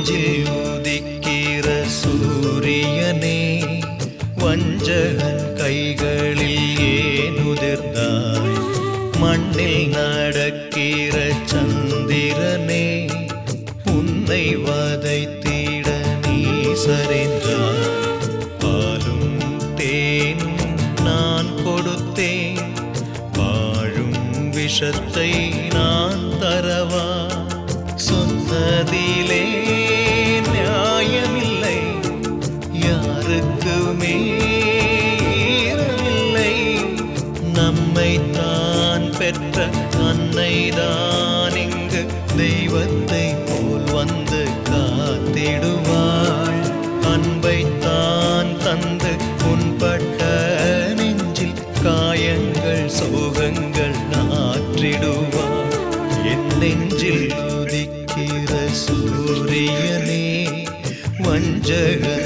நெஞ்சில் உதிக்கிற சூரியனே வஞ்சகன் கைகளில் ஏனுதிர்ந்தாய் மண்ணில் நடக்கிற சந்திரனே உன்னை வதைத்திட நீ சரிந்தாய் பாலும் தேனும் நான் கொடுத்தேன் வாழும் விஷத்தை நான் தரவா சொன்னதிலே நியாயமில்லை யாருக்குமே ஈரமில்லை நம்மை தான் பெற்ற அன்னைதான் இங்கு தெய்வத்தை போல் வந்து காத்திடுவாள் அன்பை தான் தந்து உன்பட்ட நெஞ்சில் காயங்கள் சோகங்கள் ஆற்றிடுவாள் என் நெஞ்சில் உதிக்கிற சூரியனே வஞ்சகன்